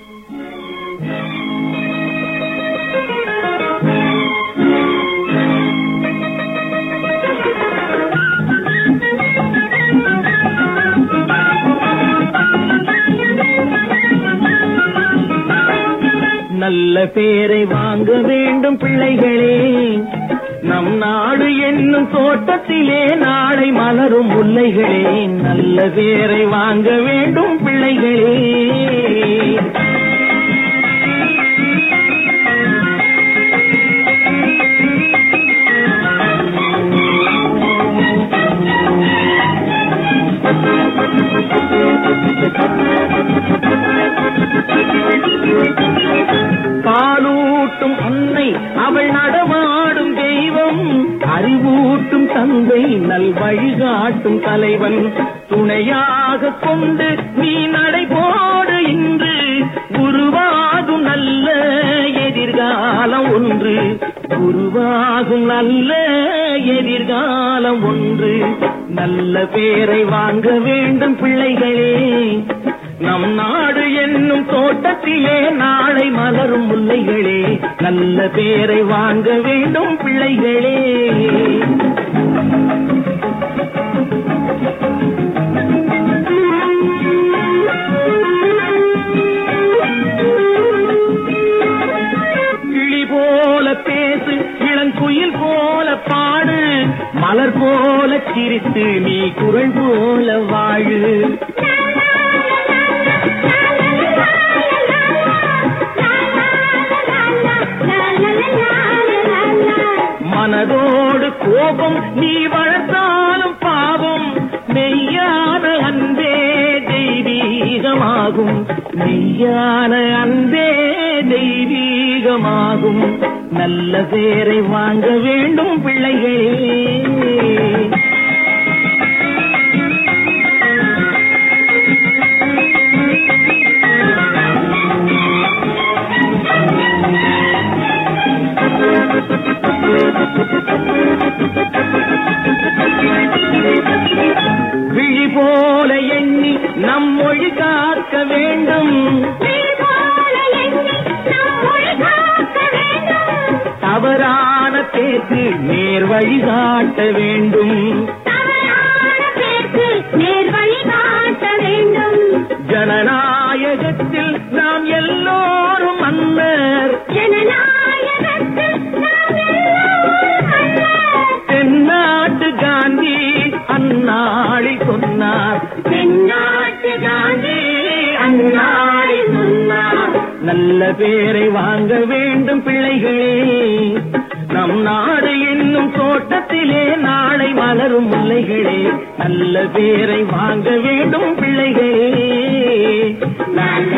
நல்ல பேரை வாங்க வேண்டும் பிள்ளைகளே நம் நாடு என்னும் தோட்டத்திலே நாளை மலரும் முல்லைகளே நல்ல பேரை வாங்க வேண்டும் பிள்ளைகளே பாலூட்டும் அன்னை அவள் நடமாடும் தெய்வம் அறிவூட்டும் தந்தை நல் வழிகாட்டும் தலைவன் துணையாக கொண்டு நீ நடைபோடு இன்று உருவாகும் நல்ல எதிர்காலம் ஒன்று உருவாகும் நல்ல எதிர்காலம் ஒன்று நல்ல பேரை வாங்க வேண்டும் பிள்ளைகளே நம் நாடு என்னும் தோட்டத்திலே நாளை மலரும் முல்லைகளே நல்ல பேரை வாங்க வேண்டும் பிள்ளைகளே கிளி போல பேசு இளங்குயில் போல பாடு மலர் போல சிரித்து நீ குரல் போல வாழு மனதோடு கோபம் நீ வளர்த்தாலும் பாவம் மெய்யான அன்பே தெய்வீகமாகும் மெய்யான அன்பே தெய்வீகமாகும் நல்ல பேரை வாங்க வேண்டும் பிள்ளைகளே விழி போல எண்ணி நம் மொழி காக்க வேண்டும் தவறான பேச்சு நேர் வழி காட்ட வேண்டும் ஜனநாயகத்தில் நாம் எல்லோரும் மன்னர் தென்னாட்டு காந்தி அந்நாளில் சொன்னார் தென்னாட்டு காந்தி அந்நாளில் சொன்னார் நல்ல பேரை வாங்க வேண்டும் பிள்ளைகளே நம் நாடு என்னும் தோட்டத்திலே நாளை மலரும் முல்லைகளே நல்ல பேரை வாங்க வேண்டும் பிள்ளைகளே நல்ல